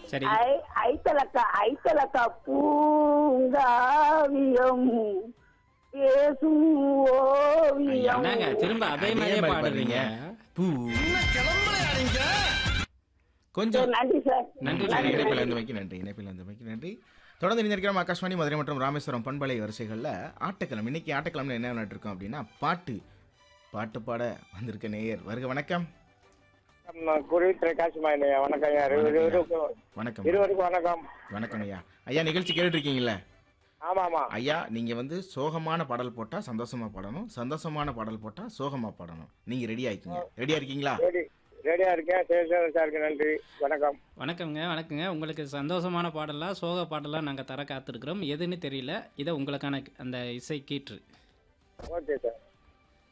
சரி ஐ ஐத்தலக்கா ஐத்தலக்கா பூங்காவியம் பேசும் ஓவியம் என்னங்க திரும்ப அதே அதே மாதிரியே மாதிரி பாடுறீங்க பூ கொஞ்சம் நன்றி சார் நன்றி சரி நன்றி இணைப்பில் இருந்தமைக்கு நன்றி இணைப்பில் இருந்தமைக்கு நன்றி தொடர்ந்து இணைந்திருக்கிறோம் ஆகாஷ்வாணி மதுரை மற்றும் ராமேஸ்வரம் பண்பலை வரிசைகளில் ஆட்டக்கிழமை இன்னைக்கு ஆட்டக்கிழமை என்ன விளையாட்டு இருக்கோம் அப்படின்னா பாட்டு பாட்டு பாட வந்திருக்க நேயர் வருக வணக்கம் குருவி பிரகாஷ் மாயினையா வணக்கம் ஐயா இரு- இரு- இரு- வணக்கம் இருவருக்கும் வணக்கம் வணக்கம் ஐயா ஐயா நிகழ்ச்சி கேட்டுட்டு இருக்கீங்களே ஆமா ஆமா ஐயா நீங்க வந்து சோகமான பாடல் போட்டா சந்தோஷமா பாடணும் சந்தோஷமான பாடல் போட்டா சோகமா பாடணும் நீங்க ரெடி ஆயிக்கீங்க ரெடியா இருக்கீங்களா ரெடி ரெடியா இருக்கேன் சேஷன் சாருக்கு நன்றி வணக்கம் வணக்கங்க வணக்கங்க உங்களுக்கு சந்தோஷமான பாடலாம் சோக பாடலாம் நாங்கள் தர காத்திருக்கிறோம் எதுன்னு தெரியல இதை உங்களுக்கான அந்த இசை கீற்று ஓகே சார்